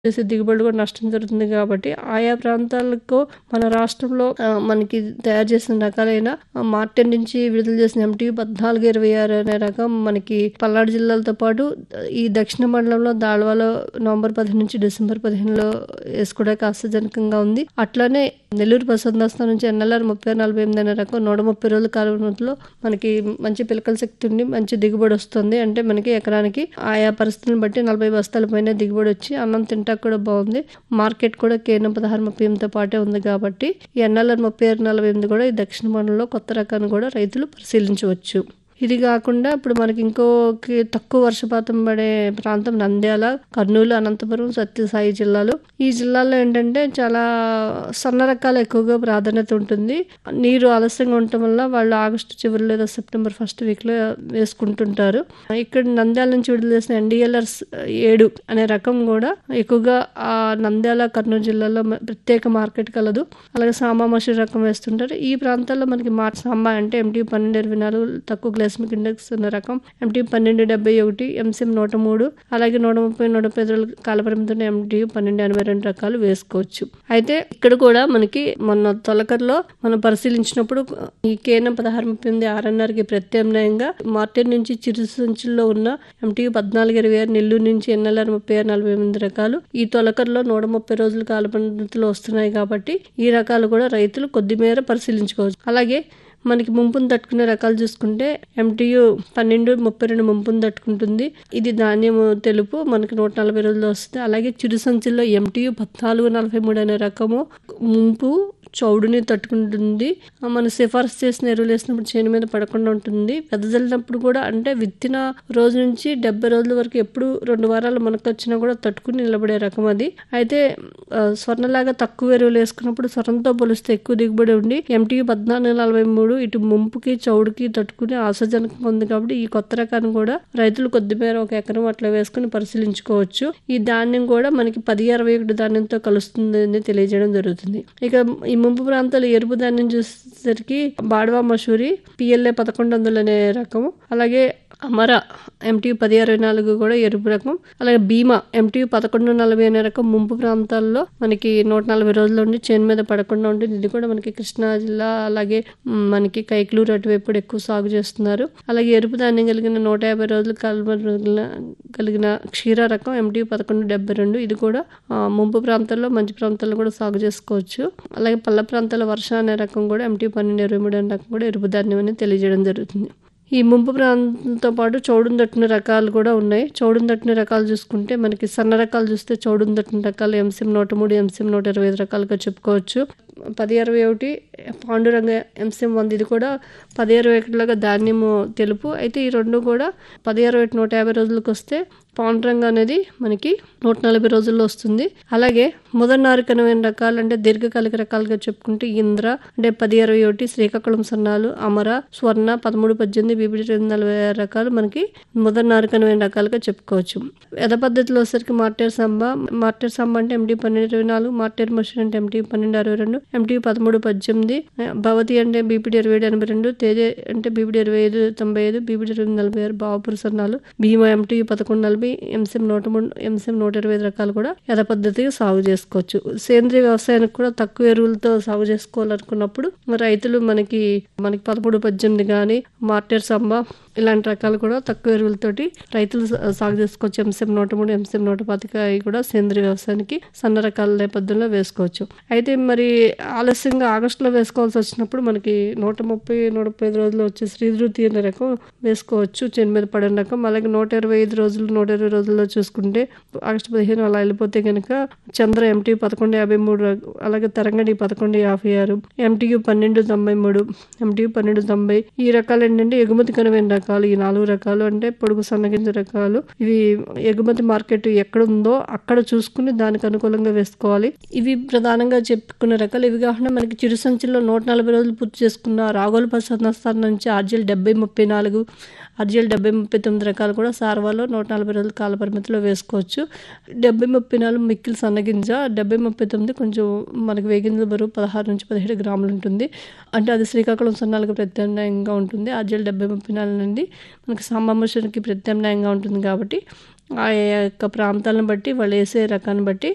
చేసే దిగుబడి కూడా నష్టం జరుగుతుంది కాబట్టి ఆయా ప్రాంతాలకు మన రాష్ట్రంలో ఆ, మనకి తయారు చేసిన రకాలైన ఆ, మార్టెన్ నుంచి విడుదల చేసిన ఎంటీవీ పద్నాలుగు ఇరవై ఆరు అనే రకం మనకి పల్నాడు జిల్లాలతో పాటు ఈ దక్షిణ మండలంలో దాళవాలో నవంబర్ పదిహేను నుంచి డిసెంబర్ పదిహేనులో వేసుకోవడానికి ఆశాజనకంగా ఉంది అట్లానే నెల్లూరు ప్రసందాస్థానం నుంచి ఎన్ఎల్ఆర్ ముప్పై నలభై ఎనిమిది అనే రకం నూట ముప్పై రోజుల కాలంలో మనకి మంచి పిలకల శక్తి ఉండి మంచి దిగుబడి వస్తుంది అంటే మనకి ఎకరానికి ఆయా పరిస్థితులను బట్టి నలభై బస్తాల పైన దిగుబడి వచ్చి అన్నం తింటాక కూడా బాగుంది మార్కెట్ కూడా కేంద్రం పదహారు ముప్పై ఎనిమిదితో పాటే ఉంది కాబట్టి ఈ ఎన్ఎల్ఆర్ ముప్పై ఆరు నలభై ఎనిమిది కూడా ఈ దక్షిణ మండలంలో కొత్త రకాన్ని కూడా రైతులు పరిశీలించవచ్చు ఇది కాకుండా ఇప్పుడు మనకి ఇంకోకి తక్కువ వర్షపాతం పడే ప్రాంతం నంద్యాల కర్నూలు అనంతపురం సత్యసాయి జిల్లాలు ఈ జిల్లాల్లో ఏంటంటే చాలా సన్న రకాలు ఎక్కువగా ప్రాధాన్యత ఉంటుంది నీరు ఆలస్యంగా ఉండటం వల్ల వాళ్ళు ఆగస్టు చివరి లేదా సెప్టెంబర్ ఫస్ట్ వీక్లో వేసుకుంటుంటారు ఇక్కడ నంద్యాల నుంచి విడుదల చేసిన ఎన్డిఎల్ఆర్ ఏడు అనే రకం కూడా ఎక్కువగా ఆ నంద్యాల కర్నూలు జిల్లాలో మ- ప్రత్యేక మార్కెట్ కలదు అలాగే సాంబా మసూరి రకం వేస్తుంటారు ఈ ప్రాంతాల్లో మనకి మా సాంబా అంటే ఎంటీ పన్నెండు ఇరవై నాలుగు తక్కువ గ్లైసమిక్ ఇండెక్స్ ఉన్న రకం ఎంటీ పన్నెండు డెబ్బై ఒకటి ఎంసీఎం నూట మూడు అలాగే నూట ముప్పై నూట ముప్పై ఐదు రోజుల కాలపరిమితి ఎంటీ పన్నెండు ఎనభై రెండు రకాలు వేసుకోవచ్చు అయితే ఇక్కడ కూడా మనకి మొన్న తొలకర్లో మనం పరిశీలించినప్పుడు ఈ కేనం పదహారు ముప్పై ఎనిమిది ఆర్ఎన్ఆర్ కి ప్రత్యామ్నాయంగా మార్కెట్ నుంచి చిరు సంచుల్లో ఉన్న ఎంటీ పద్నాలుగు ఇరవై ఆరు నెల్లూరు నుంచి ఎన్ఎల్ఆర్ ముప్పై ఆరు నలభై ఎనిమిది రకాలు ఈ తొలకర్లో నూట ముప్పై రోజుల కాలపరిమితిలో వస్తున్నాయి కాబట్టి ఈ రకాలు కూడా రైతులు కొద్ది మేర పరిశీలించుకోవచ్చు అలాగే మనకి ముంపును తట్టుకునే రకాలు చూసుకుంటే ఎంటీయు పన్నెండు ముప్పై రెండు ముంపును తట్టుకుంటుంది ఇది ధాన్యము తెలుపు మనకి నూట నలభై రోజులు వస్తుంది అలాగే చిరు సంచుల్లో ఎంటీయు పద్నాలుగు నలభై మూడు అనే రకము ముంపు చౌడుని తట్టుకుంటుంది ఆ, మనం సిఫార్సు చేసిన ఎరువులు వేసినప్పుడు చేను మీద పడకుండా ఉంటుంది వెదజల్లినప్పుడు కూడా అంటే విత్తిన రోజు నుంచి డెబ్బై రోజుల వరకు ఎప్పుడు రెండు వారాలు మనకు వచ్చినా కూడా తట్టుకుని నిలబడే రకం అది అయితే ఆ, స్వర్ణలాగా తక్కువ ఎరువులు వేసుకున్నప్పుడు స్వర్ణంతో పోలిస్తే ఎక్కువ దిగుబడి ఉండి ఎంటీ పద్నాలుగు నలభై మూడు ఇటు ముంపుకి చౌడుకి తట్టుకుని ఆశాజనకంగా ఉంది కాబట్టి ఈ కొత్త రకాన్ని కూడా రైతులు కొద్ది మేర ఒక ఎకరం అట్లా వేసుకుని పరిశీలించుకోవచ్చు ఈ ధాన్యం కూడా మనకి పది అరవై ఒకటి ధాన్యంతో కలుస్తుందని తెలియజేయడం జరుగుతుంది ఇక ఈ ముంపు ప్రాంతాలు ఎరుపు ధాన్యం చూసేసరికి బాడవా మసూరి పిఎల్ఏ పదకొండు వందలు అనే రకము అలాగే అమర ఎంటీ పది అరవై నాలుగు కూడా ఎరుపు రకం అలాగే భీమా ఎంటీ పదకొండు నలభై అనే రకం ముంపు ప్రాంతాల్లో మనకి నూట నలభై రోజులు ఉండి చేను మీద పడకుండా ఉంటుంది ఇది కూడా మనకి కృష్ణా జిల్లా అలాగే మ్, మనకి కైకలూరు అటువైపు కూడా ఎక్కువ సాగు చేస్తున్నారు అలాగే ఎరుపు ధాన్యం కలిగిన నూట యాభై రోజులు కలబ కలిగిన క్షీర రకం ఎంటీ పదకొండు డెబ్బై రెండు ఇది కూడా ఆ, ముంపు ప్రాంతాల్లో మంచి ప్రాంతాల్లో కూడా సాగు చేసుకోవచ్చు అలాగే పల్ల ప్రాంతాల వర్ష అనే రకం కూడా ఎంటీ పన్నెండు ఇరవై మూడు అనే రకం కూడా ఎరుపు ధాన్యం అని తెలియజేయడం జరుగుతుంది ఈ ముంపు ప్రాంతంతో పాటు చౌడును తట్టిన రకాలు కూడా ఉన్నాయి చౌడును తట్టిన రకాలు చూసుకుంటే మనకి సన్న రకాలు చూస్తే చౌడును తట్టిన రకాలు ఎంసీఎం నూట మూడు ఎంసీఎం నూట ఇరవై ఐదు రకాలుగా చెప్పుకోవచ్చు పది అరవై ఒకటి పాండురంగ ఎంసీఎం వంద ఇది కూడా పది అరవై ఒకటిలాగా ధాన్యము తెలుపు అయితే ఈ రెండు కూడా పది అరవై ఒకటి నూట యాభై రోజులకు వస్తే పాండురంగ అనేది మనకి నూట నలభై రోజుల్లో వస్తుంది అలాగే ముదనారికనమైన రకాలు అంటే దీర్ఘకాలిక రకాలుగా చెప్పుకుంటే ఇంద్ర అంటే పది అరవై ఒకటి శ్రీకాకుళం సన్నాలు అమర స్వర్ణ పదమూడు పద్దెనిమిది బీబీ రెండు నలభై ఆరు రకాలు మనకి ముదనారికనమైన రకాలుగా చెప్పుకోవచ్చు యథ పద్ధతిలో వచ్చేసరికి మార్టేర్ సంబ మార్టేర్ సంబ అంటే ఎంటీ పన్నెండు ఇరవై నాలుగు మార్టేర్ మషిన్ అంటే ఎంటీ పన్నెండు అరవై రెండు ఎంటీ పదమూడు పద్దెనిమిది భవతి అంటే బీపీడీ ఇరవై ఏడు ఎనభై రెండు తేజ అంటే బీపీడీ ఇరవై ఐదు తొంభై ఐదు బీపీడీ ఇరవై నలభై ఆరు బావపుర సన్నాలు భీమా ఎంటీ పదకొండు నలభై ఎంసీఎం నూట మూడు ఎంసీఎం నూట ఇరవై ఐదు రకాలు కూడా యథ పద్ధతిగా సాగు చేసుకోవచ్చు సేంద్రియ వ్యవసాయానికి కూడా తక్కువ ఎరువులతో సాగు చేసుకోవాలనుకున్నప్పుడు రైతులు మనకి మనకి పదమూడు పద్దెనిమిది కానీ మార్టేర్ సంబ ఇలాంటి రకాలు కూడా తక్కువ ఎరువులతోటి రైతులు సా- సాగు చేసుకోవచ్చు ఎంసీఎం నూట మూడు ఎంసీఎం నూట పాతిక అవి కూడా సేంద్రియ వ్యవసాయానికి సన్న రకాల నేపథ్యంలో వేసుకోవచ్చు అయితే మరి ఆలస్యంగా ఆగస్టులో వేసుకోవాల్సి వచ్చినప్పుడు మనకి నూట ముప్పై నూట ముప్పై ఐదు రోజులు వచ్చే శ్రీధృతి అనే రకం వేసుకోవచ్చు చేను మీద పడిన రకం అలాగే నూట ఇరవై ఐదు రోజులు నూట ఇరవై రోజుల్లో చూసుకుంటే ఆగస్టు పదిహేను అలా వెళ్ళిపోతే కనుక చంద్ర ఎంటీ పదకొండు యాభై మూడు రక- అలాగే తరంగడి పదకొండు యాభై ఆరు ఎంటీయు పన్నెండు తొంభై మూడు ఎంటీయు పన్నెండు తొంభై ఈ రకాలు ఏంటంటే ఎగుమతి కనువైన రకాలు ఈ నాలుగు రకాలు అంటే పొడుగు సన్నగింజ రకాలు ఇవి ఎగుమతి మార్కెట్ ఎక్కడ ఉందో అక్కడ చూసుకుని దానికి అనుకూలంగా వేసుకోవాలి ఇవి ప్రధానంగా చెప్పుకునే రకాలు ఇవి కాకుండా మనకి చిరు సంచుల్లో నూట నలభై రోజులు పూర్తి చేసుకున్న రాగోలు పసందస్థానం నుంచి ఆర్జీఎల్ డెబ్బై ముప్పై నాలుగు ఆర్జీఎల్ డెబ్బై ముప్పై తొమ్మిది రకాలు కూడా సార్వాలో నూట నలభై రోజుల కాల పరిమితిలో వేసుకోవచ్చు డెబ్బై ముప్పై నాలుగు మిక్కిలి సన్నగింజ డెబ్బై ముప్పై తొమ్మిది కొంచెం మనకి వేగింజ బరువు పదహారు నుంచి పదిహేడు గ్రాములు ఉంటుంది అంటే అది శ్రీకాకుళం సన్నాలకు ప్రత్యామ్నాయంగా ఉంటుంది ఆర్జీఎల్ డెబ్బై ముప్పై నాలుగు నుండి మనకి సాంబామోషన్కి ప్రత్యామ్నాయంగా ఉంటుంది కాబట్టి ఆ యొక్క ప్రాంతాలను బట్టి వాళ్ళు వేసే రకాన్ని బట్టి